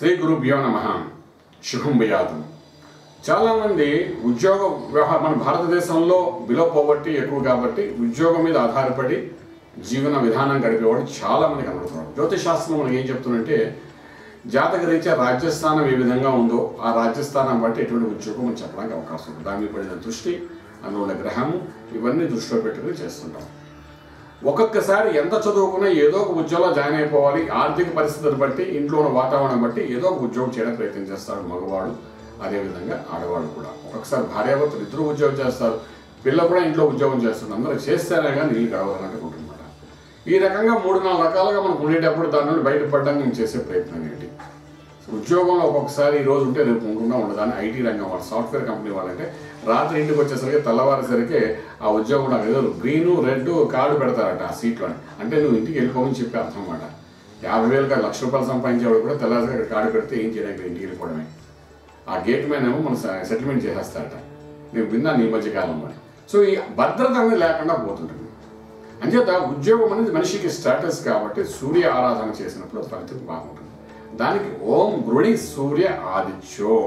శ్రీ గురుభ్యో నమ శుభం భయాతం చాలామంది ఉద్యోగ వ్యవహారం మన భారతదేశంలో బిలో పోవర్టీ ఎక్కువ కాబట్టి ఉద్యోగం మీద ఆధారపడి జీవన విధానం గడిపేవాడు చాలా మంది కనబడుతున్నారు జ్యోతిష్ శాస్త్రం మనకి ఏం చెప్తుందంటే జాతక రీత్యా రాజ్యస్థానం ఏ విధంగా ఉందో ఆ రాజ్యస్థానం బట్టి ఎటువంటి ఉద్యోగం మనం చెప్పడానికి అవకాశం ఉంది దాని మీద పడిన దృష్టి అందులో ఉన్న గ్రహము ఇవన్నీ దృష్టిలో పెట్టుకుని చేస్తుంటాం ఒక్కొక్కసారి ఎంత చదువుకున్నా ఏదో ఒక ఉద్యోగంలో జాయిన్ అయిపోవాలి ఆర్థిక పరిస్థితులను బట్టి ఇంట్లో ఉన్న వాతావరణం బట్టి ఏదో ఒక ఉద్యోగం చేయడానికి ప్రయత్నం చేస్తాడు మగవాడు అదేవిధంగా ఆడవాళ్ళు కూడా ఒక్కొక్కసారి భార్యాభర్తలు ఇద్దరు ఉద్యోగం చేస్తారు పిల్ల కూడా ఇంట్లో ఉద్యోగం చేస్తుంది అందరూ చేస్తేనే కానీ నీళ్ళు గడవాలన్నట్టు ఉంటుందన్నమాట ఈ రకంగా మూడు నాలుగు రకాలుగా మనకు ఉండేటప్పుడు దాని నుండి బయటపడడానికి మేము చేసే ప్రయత్నం ఏంటి ఉద్యోగంలో ఒక్కొక్కసారి ఈ రోజు ఉంటే రేపు ఉండకుండా ఉండదని ఐటీ రంగం వాళ్ళు సాఫ్ట్వేర్ కంపెనీ వాళ్ళంటే రాత్రి ఇంటికి వచ్చేసరికి తెల్లవారేసరికి ఆ ఉద్యోగం నాకు ఏదో గ్రీన్ రెడ్ కార్డు పెడతారట ఆ సీట్లోని అంటే నువ్వు ఇంటికి వెళ్ళిపోమని చెప్పి అర్థం అన్నమాట యాభై వేలు లక్ష రూపాయలు సంపాదించేవాడు కూడా తెల్లవారి అక్కడ కార్డు పెడితే ఏం చేయడానికి ఇంటికి వెళ్ళిపోవడమే ఆ గేట్ మ్యాన్ ఏమో మన సెటిల్మెంట్ చేసేస్తారట నేను విన్నాను ఈ మధ్య కాలంలో సో ఈ భద్రత అనేది లేకుండా పోతుంటుంది అంచేత ఉద్యోగం అనేది మనిషికి స్టేటస్ కాబట్టి సూర్య ఆరాధన చేసినప్పుడు ఫలితం బాగుంటుంది దానికి ఓం గృణి సూర్య ఆదిత్యోం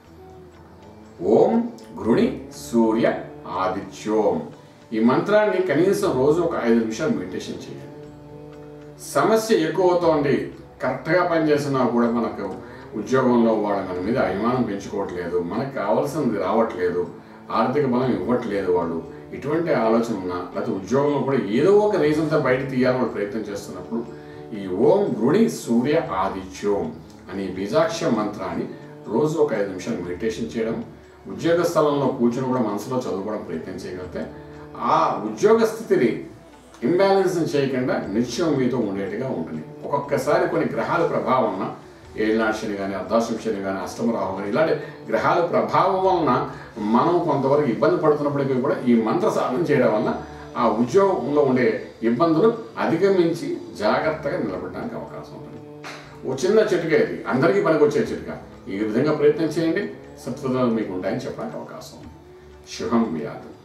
ఓం గృణి సూర్య ఆదిత్యోం ఈ మంత్రాన్ని కనీసం రోజు ఒక ఐదు నిమిషాలు మెడిటేషన్ చేయండి సమస్య ఎక్కువ అవుతోంది కరెక్ట్గా పనిచేసినా కూడా మనకు ఉద్యోగంలో వాళ్ళ మన మీద అభిమానం పెంచుకోవట్లేదు మనకు కావాల్సింది రావట్లేదు ఆర్థిక బలం ఇవ్వట్లేదు వాళ్ళు ఇటువంటి ఆలోచన ఉన్నా లేకపోతే ఉద్యోగంలో కూడా ఏదో ఒక రీజన్తో బయట తీయాలని వాళ్ళు ప్రయత్నం చేస్తున్నప్పుడు ఈ ఓం గృణి సూర్య ఆదిత్యోం అనే బీజాక్ష మంత్రాన్ని రోజు ఒక ఐదు నిమిషాలు మెడిటేషన్ చేయడం ఉద్యోగ స్థలంలో కూర్చొని కూడా మనసులో చదువుకోవడం ప్రయత్నం చేయగలిగితే ఆ ఉద్యోగ స్థితిని ఇంబ్యాలెన్స్ చేయకుండా నిత్యం మీతో ఉండేట్టుగా ఉంటుంది ఒక్కొక్కసారి కొన్ని గ్రహాల ప్రభావం వలన ఏలినాడు శని కానీ అర్ధాశ్రమ శని కానీ అష్టమ రాహు కానీ ఇలాంటి గ్రహాల ప్రభావం వలన మనం కొంతవరకు ఇబ్బంది పడుతున్నప్పటికీ కూడా ఈ మంత్ర సాధన చేయడం వల్ల ఆ ఉద్యోగంలో ఉండే ఇబ్బందులు అధిగమించి జాగ్రత్తగా నిలబడడానికి అవకాశం ఉంటుంది ఓ చిన్న చిట్క ఇది అందరికీ పనికొచ్చే చిట్క ఈ విధంగా ప్రయత్నం చేయండి సత్ఫలితాలు మీకు ఉంటాయని చెప్పడానికి అవకాశం ఉంది శుభం వ్యాధం